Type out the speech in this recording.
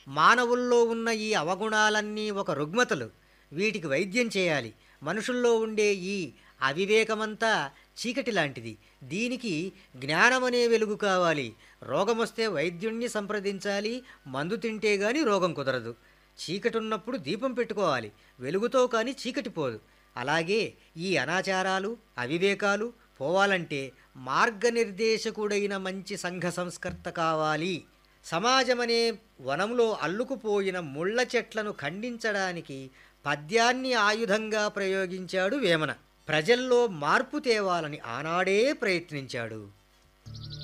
మానవుల్లో ఉన్న ఈ అవగుణాలన్నీ ఒక రుగ్మతలు వీటికి వైద్యం చేయాలి మనుషుల్లో ఉండే ఈ అవివేకమంతా చీకటి లాంటిది దీనికి జ్ఞానమనే వెలుగు కావాలి రోగమొస్తే వైద్యుణ్ణి సంప్రదించాలి మందు తింటే గాని రోగం కుదరదు చీకటున్నప్పుడు దీపం పెట్టుకోవాలి వెలుగుతో కానీ చీకటి పోదు అలాగే ఈ అనాచారాలు అవివేకాలు పోవాలంటే మార్గనిర్దేశకుడైన మంచి సంఘ సంస్కర్త కావాలి సమాజమనే వనంలో అల్లుకుపోయిన ముళ్ళ చెట్లను ఖండించడానికి పద్యాన్ని ఆయుధంగా ప్రయోగించాడు వేమన ప్రజల్లో మార్పు తేవాలని ఆనాడే ప్రయత్నించాడు